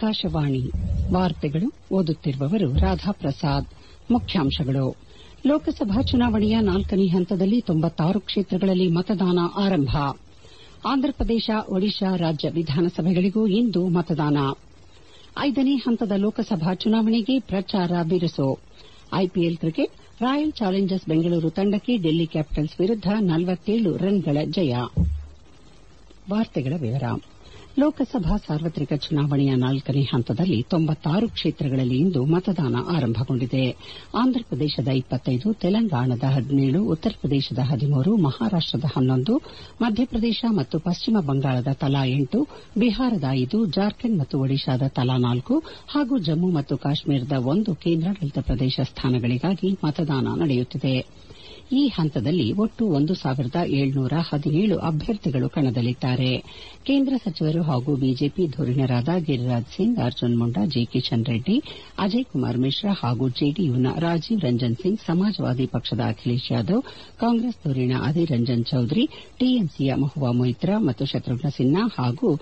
ಆಕಾಶವಾಣಿ ವಾರ್ತೆಗಳು ಓದುತ್ತಿರುವವರು ರಾಧಾಪ್ರಸಾದ್ ಮುಖ್ಯಾಂಶಗಳು ಲೋಕಸಭಾ ಚುನಾವಣೆಯ ನಾಲ್ಕನೇ ಹಂತದಲ್ಲಿ ತೊಂಬತ್ತಾರು ಕ್ಷೇತ್ರಗಳಲ್ಲಿ ಮತದಾನ ಆರಂಭ ಆಂಧ್ರಪ್ರದೇಶ ಒಡಿಶಾ ರಾಜ್ಯ ವಿಧಾನಸಭೆಗಳಿಗೂ ಇಂದು ಮತದಾನ ಐದನೇ ಹಂತದ ಲೋಕಸಭಾ ಚುನಾವಣೆಗೆ ಪ್ರಚಾರ ಬಿರುಸು IPL cricket Royal Challengers Bengaluru ತಂಡಕ್ಕೆ ಡೆಲ್ಲಿ ಕ್ಯಾಪಿಟಲ್ಸ್ ವಿರುದ್ದ ನಲವತ್ತೇಳು ರನ್ಗಳ ಜಯ ಲೋಕಸಭಾ ಸಾರ್ವತ್ರಿಕ ಚುನಾವಣೆಯ ನಾಲ್ಕನೇ ಹಂತದಲ್ಲಿ ತೊಂಬತ್ತಾರು ಕ್ಷೇತ್ರಗಳಲ್ಲಿ ಇಂದು ಮತದಾನ ಆರಂಭಗೊಂಡಿದೆ ಆಂಧ್ರಪ್ರದೇಶದ ಇಪ್ಪತ್ತೈದು ತೆಲಂಗಾಣದ ಹದಿನೇಳು ಉತ್ತರ ಪ್ರದೇಶದ ಹದಿಮೂರು ಮಹಾರಾಷ್ಟದ ಹನ್ನೊಂದು ಮಧ್ಯಪ್ರದೇಶ ಮತ್ತು ಪಶ್ಚಿಮ ಬಂಗಾಳದ ತಲಾ ಎಂಟು ಬಿಹಾರದ ಐದು ಜಾರ್ಖಂಡ್ ಮತ್ತು ಒಡಿಶಾದ ತಲಾ ನಾಲ್ಕು ಹಾಗೂ ಜಮ್ಮು ಮತ್ತು ಕಾಶ್ಮೀರದ ಒಂದು ಕೇಂದ್ರಾಡಳಿತ ಪ್ರದೇಶ ಸ್ಥಾನಗಳಿಗಾಗಿ ಮತದಾನ ನಡೆಯುತ್ತಿದೆ ಈ ಹಂತದಲ್ಲಿ ಒಟ್ಟು ಒಂದು ಸಾವಿರದ ಏಳ್ನೂರ ಹದಿನೇಳು ಅಭ್ಯರ್ಥಿಗಳು ಕಣದಲ್ಲಿದ್ದಾರೆ ಕೇಂದ್ರ ಸಚಿವರು ಹಾಗೂ ಬಿಜೆಪಿ ಧುರೀಣರಾದ ಗಿರಿರಾಜ್ ಸಿಂಗ್ ಅರ್ಜುನ್ ಮುಂಡಾ ಜಿ ಕಿಶನ್ ರೆಡ್ಡಿ ಅಜಯ್ ಕುಮಾರ್ ಮಿಶ್ರಾ ಹಾಗೂ ಜೆಡಿಯುನ ರಾಜೀವ್ ರಂಜನ್ ಸಿಂಗ್ ಸಮಾಜವಾದಿ ಪಕ್ಷದ ಅಖಿಲೇಶ್ ಯಾದವ್ ಕಾಂಗ್ರೆಸ್ ಧುರೀಣ ಅಧೀರ್ ರಂಜನ್ ಚೌಧರಿ ಟಿಎಂಸಿಯ ಮಹುವಾ ಮೊಯಿತ್ರಾ ಮತ್ತು ಶತ್ರುಘ್ನ ಸಿನ್ಹಾ ಹಾಗೂ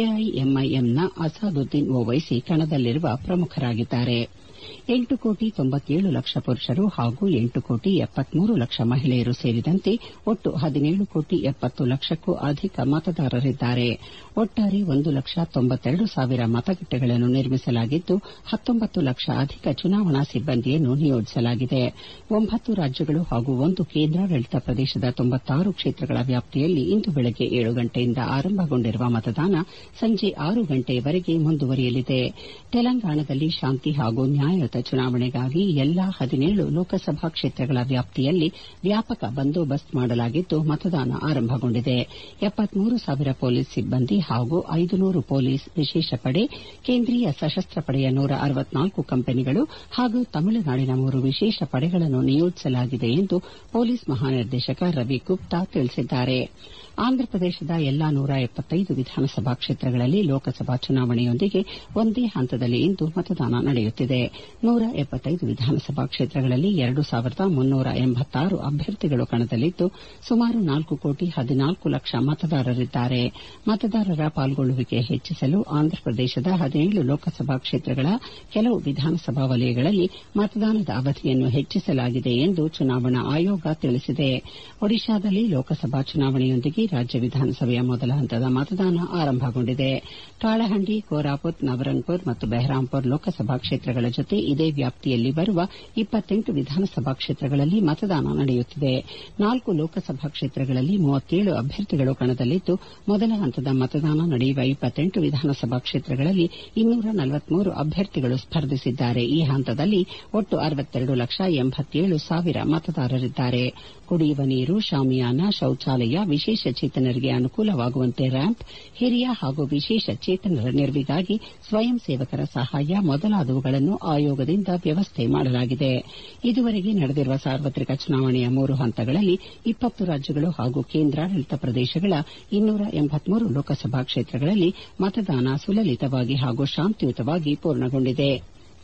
ಎಐಎಂಐಎಂನ ಅಸಾದುದ್ದೀನ್ ಓವೈಸಿ ಕಣದಲ್ಲಿರುವ ಪ್ರಮುಖರಾಗಿದ್ದಾರೆ ಎಂಟು ಕೋಟಿ ತೊಂಬತ್ತೇಳು ಲಕ್ಷ ಪುರುಷರು ಹಾಗೂ ಎಂಟು ಕೋಟಿ ಎಪ್ಪತ್ಮೂರು ಲಕ್ಷ ಮಹಿಳೆಯರು ಸೇರಿದಂತೆ ಒಟ್ಟು ಹದಿನೇಳು ಕೋಟಿ ಎಪ್ಪತ್ತು ಲಕ್ಷಕ್ಕೂ ಅಧಿಕ ಮತದಾರರಿದ್ದಾರೆ ಒಟ್ಟಾರೆ ಒಂದು ಲಕ್ಷ ತೊಂಬತ್ತೆರಡು ಸಾವಿರ ಮತಗಟ್ಟೆಗಳನ್ನು ನಿರ್ಮಿಸಲಾಗಿದ್ದು ಹತ್ತೊಂಬತ್ತು ಲಕ್ಷ ಅಧಿಕ ಚುನಾವಣಾ ಸಿಬ್ಬಂದಿಯನ್ನು ನಿಯೋಜಿಸಲಾಗಿದೆ ಒಂಬತ್ತು ರಾಜ್ಯಗಳು ಹಾಗೂ ಒಂದು ಕೇಂದ್ರಾಡಳಿತ ಪ್ರದೇಶದ ತೊಂಬತ್ತಾರು ಕ್ಷೇತ್ರಗಳ ವ್ಯಾಪ್ತಿಯಲ್ಲಿ ಇಂದು ಬೆಳಗ್ಗೆ ಏಳು ಗಂಟೆಯಿಂದ ಆರಂಭಗೊಂಡಿರುವ ಮತದಾನ ಸಂಜೆ ಆರು ಗಂಟೆಯವರೆಗೆ ಮುಂದುವರಿಯಲಿದೆ ತೆಲಂಗಾಣದಲ್ಲಿ ಶಾಂತಿ ಹಾಗೂ ನ್ಯಾಯಯುತ ಚುನಾವಣೆಗಾಗಿ ಎಲ್ಲಾ ಹದಿನೇಳು ಲೋಕಸಭಾ ಕ್ಷೇತ್ರಗಳ ವ್ಯಾಪ್ತಿಯಲ್ಲಿ ವ್ಯಾಪಕ ಬಂದೋಬಸ್ತ್ ಮಾಡಲಾಗಿದ್ದು ಮತದಾನ ಆರಂಭಗೊಂಡಿದೆ ಎಪ್ಪತ್ಮೂರು ಸಾವಿರ ಪೊಲೀಸ್ ಸಿಬ್ಬಂದಿ ಹಾಗೂ ಐದುನೂರು ಪೊಲೀಸ್ ವಿಶೇಷ ಪಡೆ ಕೇಂದ್ರೀಯ ಸಶಸ್ತ್ರ ಪಡೆಯ ನೂರ ಅರವತ್ನಾಲ್ಕು ಕಂಪನಿಗಳು ಹಾಗೂ ತಮಿಳುನಾಡಿನ ಮೂರು ವಿಶೇಷ ಪಡೆಗಳನ್ನು ನಿಯೋಜಿಸಲಾಗಿದೆ ಎಂದು ಪೊಲೀಸ್ ಮಹಾನಿರ್ದೇಶಕ ರವಿ ಗುಪ್ತಾ ತಿಳಿಸಿದ್ದಾರೆ ಆಂಧ್ರಪ್ರದೇಶದ ಎಲ್ಲಾ ನೂರ ಎಪ್ಪತ್ತೈದು ವಿಧಾನಸಭಾ ಕ್ಷೇತ್ರಗಳಲ್ಲಿ ಲೋಕಸಭಾ ಚುನಾವಣೆಯೊಂದಿಗೆ ಒಂದೇ ಹಂತದಲ್ಲಿ ಇಂದು ಮತದಾನ ನಡೆಯುತ್ತಿದೆ ನೂರ ಎಪ್ಪತ್ತೈದು ವಿಧಾನಸಭಾ ಕ್ಷೇತ್ರಗಳಲ್ಲಿ ಎರಡು ಸಾವಿರದ ಮುನ್ನೂರ ಎಂಬತ್ತಾರು ಅಭ್ಯರ್ಥಿಗಳು ಕಣದಲ್ಲಿದ್ದು ಸುಮಾರು ನಾಲ್ಕು ಕೋಟಿ ಹದಿನಾಲ್ಕು ಲಕ್ಷ ಮತದಾರರಿದ್ದಾರೆ ಮತದಾರರ ಪಾಲ್ಗೊಳ್ಳುವಿಕೆ ಹೆಚ್ಚಿಸಲು ಆಂಧ್ರಪ್ರದೇಶದ ಹದಿನೇಳು ಲೋಕಸಭಾ ಕ್ಷೇತ್ರಗಳ ಕೆಲವು ವಿಧಾನಸಭಾ ವಲಯಗಳಲ್ಲಿ ಮತದಾನದ ಅವಧಿಯನ್ನು ಹೆಚ್ಚಿಸಲಾಗಿದೆ ಎಂದು ಚುನಾವಣಾ ಆಯೋಗ ತಿಳಿಸಿದೆ ಒಡಿಶಾದಲ್ಲಿ ಲೋಕಸಭಾ ಚುನಾವಣೆಯೊಂದಿಗೆ ರಾಜ್ಯ ವಿಧಾನಸಭೆಯ ಮೊದಲ ಹಂತದ ಮತದಾನ ಆರಂಭಗೊಂಡಿದೆ ಕಾಳಹಂಡಿ ಕೋರಾಪುತ್ ನಬರಂಗ್ಪುರ್ ಮತ್ತು ಬೆಹರಾಂಪುರ್ ಲೋಕಸಭಾ ಕ್ಷೇತ್ರಗಳ ಜೊತೆ ಇದೇ ವ್ಯಾಪ್ತಿಯಲ್ಲಿ ಬರುವ ಇಪ್ಪತ್ತೆಂಟು ವಿಧಾನಸಭಾ ಕ್ಷೇತ್ರಗಳಲ್ಲಿ ಮತದಾನ ನಡೆಯುತ್ತಿದೆ ನಾಲ್ಕು ಲೋಕಸಭಾ ಕ್ಷೇತ್ರಗಳಲ್ಲಿ ಮೂವತ್ತೇಳು ಅಭ್ಯರ್ಥಿಗಳು ಕಣದಲ್ಲಿದ್ದು ಮೊದಲ ಹಂತದ ಮತದಾನ ನಡೆಯುವ ಇಪ್ಪತ್ತೆಂಟು ವಿಧಾನಸಭಾ ಕ್ಷೇತ್ರಗಳಲ್ಲಿ ಇನ್ನೂರ ನಲವತ್ಮೂರು ಅಭ್ಯರ್ಥಿಗಳು ಸ್ಪರ್ಧಿಸಿದ್ದಾರೆ ಈ ಹಂತದಲ್ಲಿ ಒಟ್ಟು ಅರವತ್ತೆರಡು ಲಕ್ಷ ಎಂಬತ್ತೇಳು ಸಾವಿರ ಮತದಾರರಿದ್ದಾರೆ ಕುಡಿಯುವ ನೀರು ಶಾಮಿಯಾನ ಶೌಚಾಲಯ ವಿಶೇಷ ಚೇತನರಿಗೆ ಅನುಕೂಲವಾಗುವಂತೆ ರ್ಯಾಂಪ್ ಹಿರಿಯ ಹಾಗೂ ವಿಶೇಷ ಚೇತನರ ನೆರವಿಗಾಗಿ ಸ್ವಯಂ ಸೇವಕರ ಸಹಾಯ ಮೊದಲಾದವುಗಳನ್ನು ಆಯೋಗದಿಂದ ವ್ಯವಸ್ಥೆ ಮಾಡಲಾಗಿದೆ ಇದುವರೆಗೆ ನಡೆದಿರುವ ಸಾರ್ವತ್ರಿಕ ಚುನಾವಣೆಯ ಮೂರು ಹಂತಗಳಲ್ಲಿ ಇಪ್ಪತ್ತು ರಾಜ್ಯಗಳು ಹಾಗೂ ಕೇಂದ್ರಾಡಳಿತ ಪ್ರದೇಶಗಳ ಇನ್ನೂರ ಎಂಬತ್ಮೂರು ಲೋಕಸಭಾ ಕ್ಷೇತ್ರಗಳಲ್ಲಿ ಮತದಾನ ಸುಲಲಿತವಾಗಿ ಹಾಗೂ ಶಾಂತಿಯುತವಾಗಿ ಪೂರ್ಣಗೊಂಡಿದೆ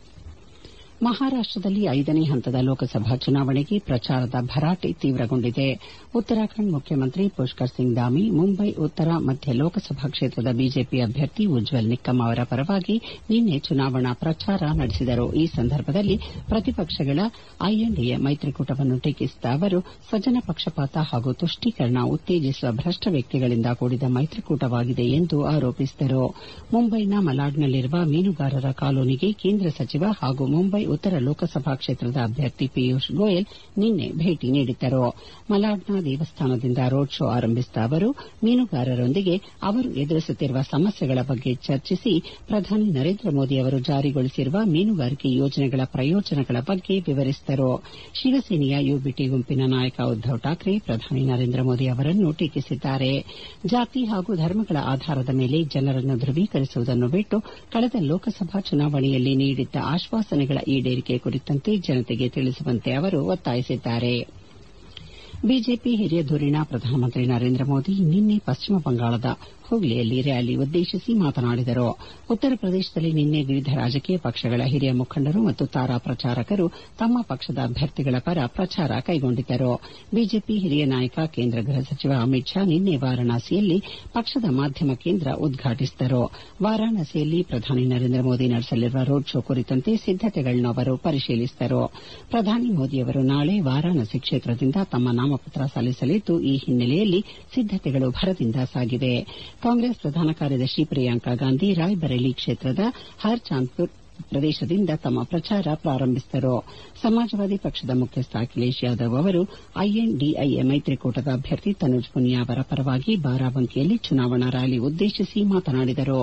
ಮಹಾರಾಷ್ಟದಲ್ಲಿ ಐದನೇ ಹಂತದ ಲೋಕಸಭಾ ಚುನಾವಣೆಗೆ ಪ್ರಚಾರದ ಭರಾಟೆ ತೀವ್ರಗೊಂಡಿದೆ ಉತ್ತರಾಖಂಡ್ ಮುಖ್ಯಮಂತ್ರಿ ಪುಷ್ಕರ್ ಸಿಂಗ್ ಧಾಮಿ ಮುಂಬೈ ಉತ್ತರ ಮಧ್ಯ ಲೋಕಸಭಾ ಕ್ಷೇತ್ರದ ಬಿಜೆಪಿ ಅಭ್ಯರ್ಥಿ ಉಜ್ವಲ್ ನಿಕ್ಕಂ ಅವರ ಪರವಾಗಿ ನಿನ್ನೆ ಚುನಾವಣಾ ಪ್ರಚಾರ ನಡೆಸಿದರು ಈ ಸಂದರ್ಭದಲ್ಲಿ ಪ್ರತಿಪಕ್ಷಗಳ ಐಎನ್ಡಿಎ ಮೈತ್ರಿಕೂಟವನ್ನು ಟೀಕಿಸಿದ ಅವರು ಸ್ವಜನ ಪಕ್ಷಪಾತ ಹಾಗೂ ತುಷ್ಟೀಕರಣ ಉತ್ತೇಜಿಸುವ ಭ್ರಷ್ಟ ವ್ಯಕ್ತಿಗಳಿಂದ ಕೂಡಿದ ಮೈತ್ರಿಕೂಟವಾಗಿದೆ ಎಂದು ಆರೋಪಿಸಿದರು ಮುಂಬೈನ ಮಲಾಡ್ನಲ್ಲಿರುವ ಮೀನುಗಾರರ ಕಾಲೋನಿಗೆ ಕೇಂದ್ರ ಸಚಿವ ಹಾಗೂ ಮುಂಬೈ ಉತ್ತರ ಲೋಕಸಭಾ ಕ್ಷೇತ್ರದ ಅಭ್ಯರ್ಥಿ ಪಿಯೂಷ್ ಗೋಯಲ್ ನಿನ್ನೆ ಭೇಟಿ ನೀಡಿದ್ದರು ಮಲಾಡ್ನ ದೇವಸ್ಥಾನದಿಂದ ರೋಡ್ ಶೋ ಆರಂಭಿಸಿದ ಅವರು ಮೀನುಗಾರರೊಂದಿಗೆ ಅವರು ಎದುರಿಸುತ್ತಿರುವ ಸಮಸ್ಯೆಗಳ ಬಗ್ಗೆ ಚರ್ಚಿಸಿ ಪ್ರಧಾನಿ ನರೇಂದ್ರ ಮೋದಿ ಅವರು ಜಾರಿಗೊಳಿಸಿರುವ ಮೀನುಗಾರಿಕೆ ಯೋಜನೆಗಳ ಪ್ರಯೋಜನಗಳ ಬಗ್ಗೆ ವಿವರಿಸಿದರು ಶಿವಸೇನೆಯ ಯುಬಿಟಿ ಗುಂಪಿನ ನಾಯಕ ಉದ್ದವ್ ಠಾಕ್ರೆ ಪ್ರಧಾನಿ ನರೇಂದ್ರ ಮೋದಿ ಅವರನ್ನು ಟೀಕಿಸಿದ್ದಾರೆ ಜಾತಿ ಹಾಗೂ ಧರ್ಮಗಳ ಆಧಾರದ ಮೇಲೆ ಜನರನ್ನು ಧೃವೀಕರಿಸುವುದನ್ನು ಬಿಟ್ಟು ಕಳೆದ ಲೋಕಸಭಾ ಚುನಾವಣೆಯಲ್ಲಿ ನೀಡಿದ್ದ ಆಶ್ವಾಸನೆಗಳ ಈಡೇರಿಕೆ ಕುರಿತಂತೆ ಜನತೆಗೆ ತಿಳಿಸುವಂತೆ ಅವರು ಒತ್ತಾಯಿಸಿದ್ದಾರೆ ಬಿಜೆಪಿ ಹಿರಿಯ ಧುರೀಣ ಪ್ರಧಾನಮಂತ್ರಿ ನರೇಂದ್ರ ಮೋದಿ ನಿನ್ನೆ ಪಶ್ಚಿಮ ಬಂಗಾಳದ ಹುಗ್ಲಿಯಲ್ಲಿ ರ್ಯಾಲಿ ಉದ್ದೇಶಿಸಿ ಮಾತನಾಡಿದರು ಉತ್ತರ ಪ್ರದೇಶದಲ್ಲಿ ನಿನ್ನೆ ವಿವಿಧ ರಾಜಕೀಯ ಪಕ್ಷಗಳ ಹಿರಿಯ ಮುಖಂಡರು ಮತ್ತು ತಾರಾ ಪ್ರಚಾರಕರು ತಮ್ಮ ಪಕ್ಷದ ಅಭ್ಯರ್ಥಿಗಳ ಪರ ಪ್ರಚಾರ ಕೈಗೊಂಡಿದ್ದರು ಬಿಜೆಪಿ ಹಿರಿಯ ನಾಯಕ ಕೇಂದ್ರ ಗೃಹ ಸಚಿವ ಅಮಿತ್ ಶಾ ನಿನ್ನೆ ವಾರಾಣಸಿಯಲ್ಲಿ ಪಕ್ಷದ ಮಾಧ್ಯಮ ಕೇಂದ್ರ ಉದ್ಘಾಟಿಸಿದರು ವಾರಾಣಸಿಯಲ್ಲಿ ಪ್ರಧಾನಿ ನರೇಂದ್ರ ಮೋದಿ ನಡೆಸಲಿರುವ ರೋಡ್ ಶೋ ಕುರಿತಂತೆ ಸಿದ್ದತೆಗಳನ್ನು ಅವರು ಪರಿಶೀಲಿಸಿದರು ಪ್ರಧಾನಿ ಮೋದಿಯವರು ನಾಳೆ ವಾರಾಣಸಿ ಕ್ಷೇತ್ರದಿಂದ ತಮ್ಮ ನಾಮಪತ್ರ ಸಲ್ಲಿಸಲಿದ್ದು ಈ ಹಿನ್ನೆಲೆಯಲ್ಲಿ ಸಿದ್ದತೆಗಳು ಭರದಿಂದ ಸಾಗಿವೆ ಕಾಂಗ್ರೆಸ್ ಪ್ರಧಾನ ಕಾರ್ಯದರ್ಶಿ ಪ್ರಿಯಾಂಕಾ ಗಾಂಧಿ ರಾಯ್ಬರೇಲಿ ಕ್ಷೇತ್ರದ ಹರ್ಚಾಂದ್ಪುರ್ ಪ್ರದೇಶದಿಂದ ತಮ್ಮ ಪ್ರಚಾರ ಪ್ರಾರಂಭಿಸಿದರು ಸಮಾಜವಾದಿ ಪಕ್ಷದ ಮುಖ್ಯಸ್ಥ ಅಖಿಲೇಶ್ ಯಾದವ್ ಅವರು ಐಎನ್ಡಿಐಎ ಮೈತ್ರಿಕೂಟದ ಅಭ್ಯರ್ಥಿ ತನುಜ್ ಪುನಿಯಾ ಅವರ ಪರವಾಗಿ ಬಾರಾಬಂಕಿಯಲ್ಲಿ ಚುನಾವಣಾ ರ್ಯಾಲಿ ಉದ್ದೇಶಿಸಿ ಮಾತನಾಡಿದರು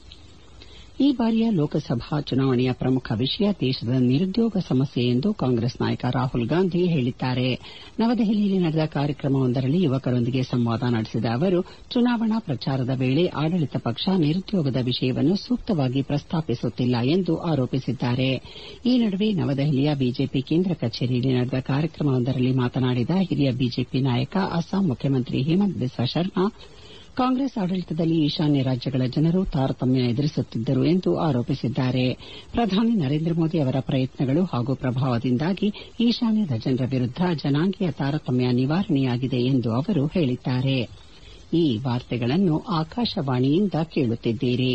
ಈ ಬಾರಿಯ ಲೋಕಸಭಾ ಚುನಾವಣೆಯ ಪ್ರಮುಖ ವಿಷಯ ದೇಶದ ನಿರುದ್ಯೋಗ ಸಮಸ್ಯೆ ಎಂದು ಕಾಂಗ್ರೆಸ್ ನಾಯಕ ರಾಹುಲ್ ಗಾಂಧಿ ಹೇಳಿದ್ದಾರೆ ನವದೆಹಲಿಯಲ್ಲಿ ನಡೆದ ಕಾರ್ಯಕ್ರಮವೊಂದರಲ್ಲಿ ಯುವಕರೊಂದಿಗೆ ಸಂವಾದ ನಡೆಸಿದ ಅವರು ಚುನಾವಣಾ ಪ್ರಚಾರದ ವೇಳೆ ಆಡಳಿತ ಪಕ್ಷ ನಿರುದ್ಯೋಗದ ವಿಷಯವನ್ನು ಸೂಕ್ತವಾಗಿ ಪ್ರಸ್ತಾಪಿಸುತ್ತಿಲ್ಲ ಎಂದು ಆರೋಪಿಸಿದ್ದಾರೆ ಈ ನಡುವೆ ನವದೆಹಲಿಯ ಬಿಜೆಪಿ ಕೇಂದ್ರ ಕಚೇರಿಯಲ್ಲಿ ನಡೆದ ಕಾರ್ಯಕ್ರಮವೊಂದರಲ್ಲಿ ಮಾತನಾಡಿದ ಹಿರಿಯ ಬಿಜೆಪಿ ನಾಯಕ ಅಸ್ಸಾಂ ಮುಖ್ಯಮಂತ್ರಿ ಹಿಮಂತ ಬಿಸ್ವಾ ಶರ್ಮಾ ಕಾಂಗ್ರೆಸ್ ಆಡಳಿತದಲ್ಲಿ ಈಶಾನ್ಯ ರಾಜ್ಯಗಳ ಜನರು ತಾರತಮ್ಯ ಎದುರಿಸುತ್ತಿದ್ದರು ಎಂದು ಆರೋಪಿಸಿದ್ದಾರೆ ಪ್ರಧಾನಿ ನರೇಂದ್ರ ಮೋದಿ ಅವರ ಪ್ರಯತ್ನಗಳು ಹಾಗೂ ಪ್ರಭಾವದಿಂದಾಗಿ ಈಶಾನ್ಯದ ಜನರ ವಿರುದ್ದ ಜನಾಂಗೀಯ ತಾರತಮ್ಯ ನಿವಾರಣೆಯಾಗಿದೆ ಎಂದು ಅವರು ಹೇಳಿದ್ದಾರೆ ಈ ವಾರ್ತೆಗಳನ್ನು ಆಕಾಶವಾಣಿಯಿಂದ ಕೇಳುತ್ತಿದ್ದೀರಿ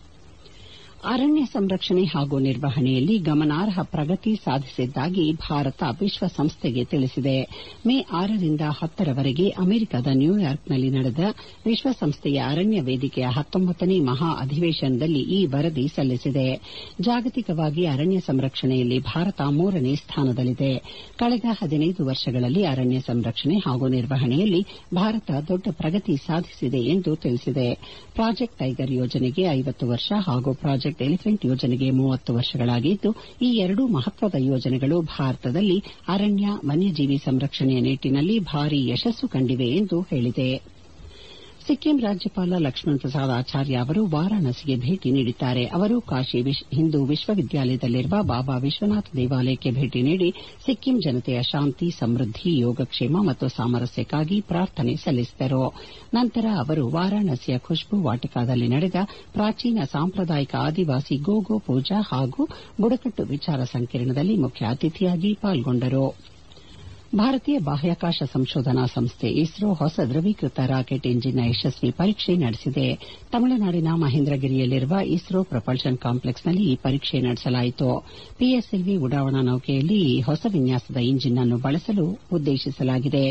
ಅರಣ್ಯ ಸಂರಕ್ಷಣೆ ಹಾಗೂ ನಿರ್ವಹಣೆಯಲ್ಲಿ ಗಮನಾರ್ಹ ಪ್ರಗತಿ ಸಾಧಿಸಿದ್ದಾಗಿ ಭಾರತ ವಿಶ್ವಸಂಸ್ಥೆಗೆ ತಿಳಿಸಿದೆ ಮೇ ಆರರಿಂದ ಹತ್ತರವರೆಗೆ ಅಮೆರಿಕದ ನ್ಯೂಯಾರ್ಕ್ನಲ್ಲಿ ನಡೆದ ವಿಶ್ವಸಂಸ್ಥೆಯ ಅರಣ್ಯ ವೇದಿಕೆಯ ಹತ್ತೊಂಬತ್ತನೇ ಮಹಾ ಅಧಿವೇಶನದಲ್ಲಿ ಈ ವರದಿ ಸಲ್ಲಿಸಿದೆ ಜಾಗತಿಕವಾಗಿ ಅರಣ್ಯ ಸಂರಕ್ಷಣೆಯಲ್ಲಿ ಭಾರತ ಮೂರನೇ ಸ್ಥಾನದಲ್ಲಿದೆ ಕಳೆದ ಹದಿನೈದು ವರ್ಷಗಳಲ್ಲಿ ಅರಣ್ಯ ಸಂರಕ್ಷಣೆ ಹಾಗೂ ನಿರ್ವಹಣೆಯಲ್ಲಿ ಭಾರತ ದೊಡ್ಡ ಪ್ರಗತಿ ಸಾಧಿಸಿದೆ ಎಂದು ತಿಳಿಸಿದೆ ಪ್ರಾಜೆಕ್ಟ್ ಟೈಗರ್ ಯೋಜನೆಗೆ ಐವತ್ತು ವರ್ಷ ಹಾಗೂ ಪ್ರಾಜೆಕ್ಟ್ ಎಲಿಫೆಂಟ್ ಯೋಜನೆಗೆ ಮೂವತ್ತು ವರ್ಷಗಳಾಗಿದ್ದು ಈ ಎರಡೂ ಮಹತ್ವದ ಯೋಜನೆಗಳು ಭಾರತದಲ್ಲಿ ಅರಣ್ಯ ವನ್ಯಜೀವಿ ಸಂರಕ್ಷಣೆಯ ನಿಟ್ಟಿನಲ್ಲಿ ಭಾರೀ ಯಶಸ್ಸು ಕಂಡಿವೆ ಎಂದು ಹೇಳಿದೆ ಸಿಕ್ಕಿಂ ರಾಜ್ಯಪಾಲ ಲಕ್ಷ್ಮಣ್ ಪ್ರಸಾದ್ ಆಚಾರ್ಯ ಅವರು ವಾರಾಣಸಿಗೆ ಭೇಟಿ ನೀಡಿದ್ದಾರೆ ಅವರು ಕಾಶಿ ಹಿಂದೂ ವಿಶ್ವವಿದ್ಯಾಲಯದಲ್ಲಿರುವ ಬಾಬಾ ವಿಶ್ವನಾಥ ದೇವಾಲಯಕ್ಕೆ ಭೇಟಿ ನೀಡಿ ಸಿಕ್ಕಿಂ ಜನತೆಯ ಶಾಂತಿ ಸಮೃದ್ಧಿ ಯೋಗಕ್ಷೇಮ ಮತ್ತು ಸಾಮರಸ್ಯಕ್ಕಾಗಿ ಪ್ರಾರ್ಥನೆ ಸಲ್ಲಿಸಿದರು ನಂತರ ಅವರು ವಾರಾಣಸಿಯ ಖುಷ್ಬು ವಾಟಿಕಾದಲ್ಲಿ ನಡೆದ ಪ್ರಾಚೀನ ಸಾಂಪ್ರದಾಯಿಕ ಆದಿವಾಸಿ ಗೋಗೋ ಪೂಜಾ ಹಾಗೂ ಬುಡಕಟ್ಟು ವಿಚಾರ ಸಂಕಿರಣದಲ್ಲಿ ಮುಖ್ಯ ಅತಿಥಿಯಾಗಿ ಪಾಲ್ಗೊಂಡರು ಭಾರತೀಯ ಬಾಹ್ಯಾಕಾಶ ಸಂಶೋಧನಾ ಸಂಸ್ಥೆ ಇಸ್ರೋ ಹೊಸ ದ್ರವೀಕೃತ ರಾಕೆಟ್ ಇಂಜಿನ್ನ ಯಶಸ್ವಿ ಪರೀಕ್ಷೆ ನಡೆಸಿದೆ ತಮಿಳುನಾಡಿನ ಮಹೇಂದ್ರಗಿರಿಯಲ್ಲಿರುವ ಇಸ್ರೋ ಪ್ರಪಲ್ಷನ್ ಕಾಂಪ್ಲೆಕ್ಸ್ನಲ್ಲಿ ಈ ಪರೀಕ್ಷೆ ನಡೆಸಲಾಯಿತು ಪಿಎಸ್ಎಲ್ವಿ ಉಡಾವಣಾ ನೌಕೆಯಲ್ಲಿ ಈ ಹೊಸ ವಿನ್ಯಾಸದ ಇಂಜಿನ್ ಅನ್ನು ಬಳಸಲು ಉದ್ದೇಶಿಸಲಾಗಿದೆ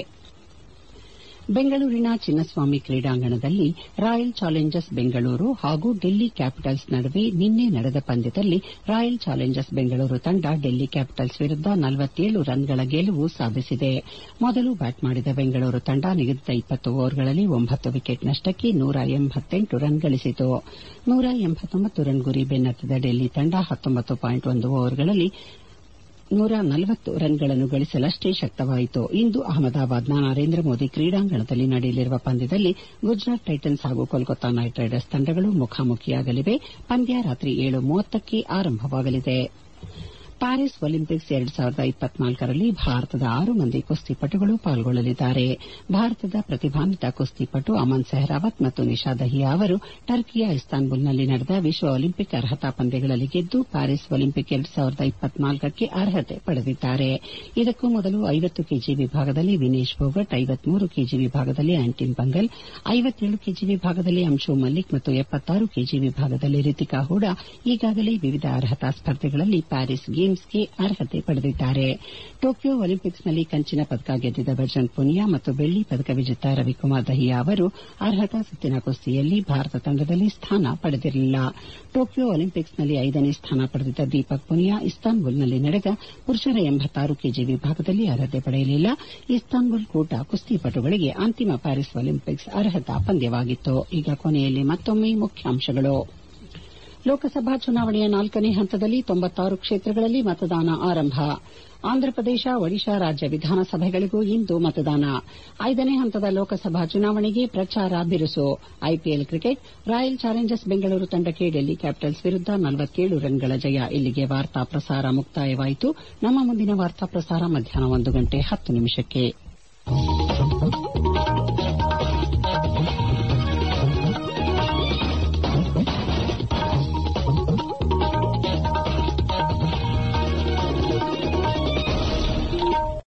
ಬೆಂಗಳೂರಿನ ಚಿನ್ನಸ್ವಾಮಿ ಕ್ರೀಡಾಂಗಣದಲ್ಲಿ ರಾಯಲ್ ಚಾಲೆಂಜರ್ಸ್ ಬೆಂಗಳೂರು ಹಾಗೂ ಡೆಲ್ಲಿ ಕ್ಯಾಪಿಟಲ್ಸ್ ನಡುವೆ ನಿನ್ನೆ ನಡೆದ ಪಂದ್ಯದಲ್ಲಿ ರಾಯಲ್ ಚಾಲೆಂಜರ್ಸ್ ಬೆಂಗಳೂರು ತಂಡ ಡೆಲ್ಲಿ ಕ್ಯಾಪಿಟಲ್ಸ್ ವಿರುದ್ದ ನಲವತ್ತೇಳು ರನ್ಗಳ ಗೆಲುವು ಸಾಧಿಸಿದೆ ಮೊದಲು ಬ್ಯಾಟ್ ಮಾಡಿದ ಬೆಂಗಳೂರು ತಂಡ ನಿಗದಿತ ಇಪ್ಪತ್ತು ಓವರ್ಗಳಲ್ಲಿ ಒಂಬತ್ತು ವಿಕೆಟ್ ನಷ್ಟಕ್ಕೆ ನೂರ ಎಂಬತ್ತೆಂಟು ರನ್ ಗಳಿಸಿತು ನೂರ ಎಂಬತ್ತೊಂಬತ್ತು ರನ್ ಗುರಿ ಬೆನ್ನತ್ತಿದ ಡೆಲ್ಲಿ ತಂಡ ಹತ್ತೊಂಬತ್ತು ಪಾಯಿಂಟ್ ಒಂದು ಓವರ್ಗಳಲ್ಲಿ ನೂರ ನಲವತ್ತು ರನ್ಗಳನ್ನು ಗಳಿಸಲಷ್ಟೇ ಶಕ್ತವಾಯಿತು ಇಂದು ಅಹಮದಾಬಾದ್ನ ನರೇಂದ್ರ ಮೋದಿ ಕ್ರೀಡಾಂಗಣದಲ್ಲಿ ನಡೆಯಲಿರುವ ಪಂದ್ಯದಲ್ಲಿ ಗುಜರಾತ್ ಟೈಟನ್ಸ್ ಹಾಗೂ ಕೋಲ್ಕತ್ತಾ ನೈಟ್ ರೈಡರ್ಸ್ ತಂಡಗಳು ಮುಖಾಮುಖಿಯಾಗಲಿವೆ ಪಂದ್ಯ ರಾತ್ರಿ ಏಳು ಮೂವತ್ತಕ್ಕೆ ಆರಂಭವಾಗಲಿದೆ ಪ್ಯಾರಿಸ್ ಒಲಿಂಪಿಕ್ಸ್ ಎರಡು ಸಾವಿರದ ಇಪ್ಪತ್ನಾಲ್ಕರಲ್ಲಿ ಭಾರತದ ಆರು ಮಂದಿ ಕುಸ್ತಿಪಟುಗಳು ಪಾಲ್ಗೊಳ್ಳಲಿದ್ದಾರೆ ಭಾರತದ ಪ್ರತಿಭಾನ್ವಿತ ಕುಸ್ತಿಪಟು ಅಮನ್ ಸೆಹ್ರಾವತ್ ಮತ್ತು ನಿಶಾ ದಹಿಯಾ ಅವರು ಟರ್ಕಿಯ ಇಸ್ತಾನ್ಬುಲ್ನಲ್ಲಿ ನಡೆದ ವಿಶ್ವ ಒಲಿಂಪಿಕ್ ಅರ್ಹತಾ ಪಂದ್ಯಗಳಲ್ಲಿ ಗೆದ್ದು ಪ್ಯಾರಿಸ್ ಒಲಿಂಪಿಕ್ ಎರಡು ಸಾವಿರದ ಇಪ್ಪತ್ನಾಲ್ಕಕ್ಕೆ ಅರ್ಹತೆ ಪಡೆದಿದ್ದಾರೆ ಇದಕ್ಕೂ ಮೊದಲು ಐವತ್ತು ಕೆಜಿ ವಿಭಾಗದಲ್ಲಿ ವಿನೇಶ್ ಫೋಗಟ್ ಐವತ್ಮೂರು ಕೆಜಿ ವಿಭಾಗದಲ್ಲಿ ಆಂಟಿನ್ ಬಂಗಲ್ ಐವತ್ತೇಳು ಕೆಜಿ ವಿಭಾಗದಲ್ಲಿ ಅಂಶು ಮಲ್ಲಿಕ್ ಮತ್ತು ಎಪ್ಪತ್ತಾರು ಕೆಜಿ ವಿಭಾಗದಲ್ಲಿ ರಿತಿಕಾ ಹೂಡಾ ಈಗಾಗಲೇ ವಿವಿಧ ಅರ್ಹತಾ ಸ್ಪರ್ಧೆಗಳಲ್ಲಿ ಪ್ಯಾರಿಸ್ ಗೇಮ್ಸ್ಗೆ ಅರ್ಹತೆ ಪಡೆದಿದ್ದಾರೆ ಟೋಕಿಯೋ ಒಲಿಂಪಿಕ್ಸ್ನಲ್ಲಿ ಕಂಚಿನ ಪದಕ ಗೆದ್ದಿದ್ದ ಬಜರಂಗ್ ಪುನಿಯಾ ಮತ್ತು ಬೆಳ್ಳಿ ಪದಕ ವಿಜೇತ ರವಿಕುಮಾರ್ ದಹಿಯಾ ಅವರು ಅರ್ಹತಾ ಸುತ್ತಿನ ಕುಸ್ತಿಯಲ್ಲಿ ಭಾರತ ತಂಡದಲ್ಲಿ ಸ್ಥಾನ ಪಡೆದಿರಲಿಲ್ಲ ಟೋಕಿಯೋ ಒಲಿಂಪಿಕ್ಸ್ನಲ್ಲಿ ಐದನೇ ಸ್ಥಾನ ಪಡೆದಿದ್ದ ದೀಪಕ್ ಪುನಿಯಾ ಇಸ್ತಾನ್ಬುಲ್ನಲ್ಲಿ ನಡೆದ ಪುರುಷರ ಎಂಬತ್ತಾರು ಕೆಜಿ ವಿಭಾಗದಲ್ಲಿ ಅರ್ಹತೆ ಪಡೆಯಲಿಲ್ಲ ಇಸ್ತಾನ್ಬುಲ್ ಕೂಟ ಕುಸ್ತಿಪಟುಗಳಿಗೆ ಅಂತಿಮ ಪ್ಯಾರಿಸ್ ಒಲಿಂಪಿಕ್ಸ್ ಅರ್ಹತಾ ಪಂದ್ಯವಾಗಿತ್ತು ಈಗ ಕೊನೆಯಲ್ಲಿ ಮತ್ತೊಮ್ಮೆ ಮುಖ್ಯಾಂಶಗಳು ಲೋಕಸಭಾ ಚುನಾವಣೆಯ ನಾಲ್ಕನೇ ಹಂತದಲ್ಲಿ ತೊಂಬತ್ತಾರು ಕ್ಷೇತ್ರಗಳಲ್ಲಿ ಮತದಾನ ಆರಂಭ ಆಂಧ್ರಪ್ರದೇಶ ಒಡಿಶಾ ರಾಜ್ಯ ವಿಧಾನಸಭೆಗಳಿಗೂ ಇಂದು ಮತದಾನ ಐದನೇ ಹಂತದ ಲೋಕಸಭಾ ಚುನಾವಣೆಗೆ ಪ್ರಚಾರ ಬಿರುಸು IPL cricket Royal Challengers Bengaluru ತಂಡಕ್ಕೆ ಡೆಲ್ಲಿ ಕ್ಯಾಪಿಟಲ್ಸ್ ವಿರುದ್ದ ನಲವತ್ತೇಳು ರನ್ಗಳ ಜಯ ಇಲ್ಲಿಗೆ ವಾರ್ತಾ ಪ್ರಸಾರ ಮುಕ್ತಾಯವಾಯಿತು ನಮ್ಮ ಮುಂದಿನ ವಾರ್ತಾ ಪ್ರಸಾರ ಮಧ್ಯಾಹ್ನ ಒಂದು ಗಂಟೆ ಹತ್ತು ನಿಮಿಷಕ್ಕೆ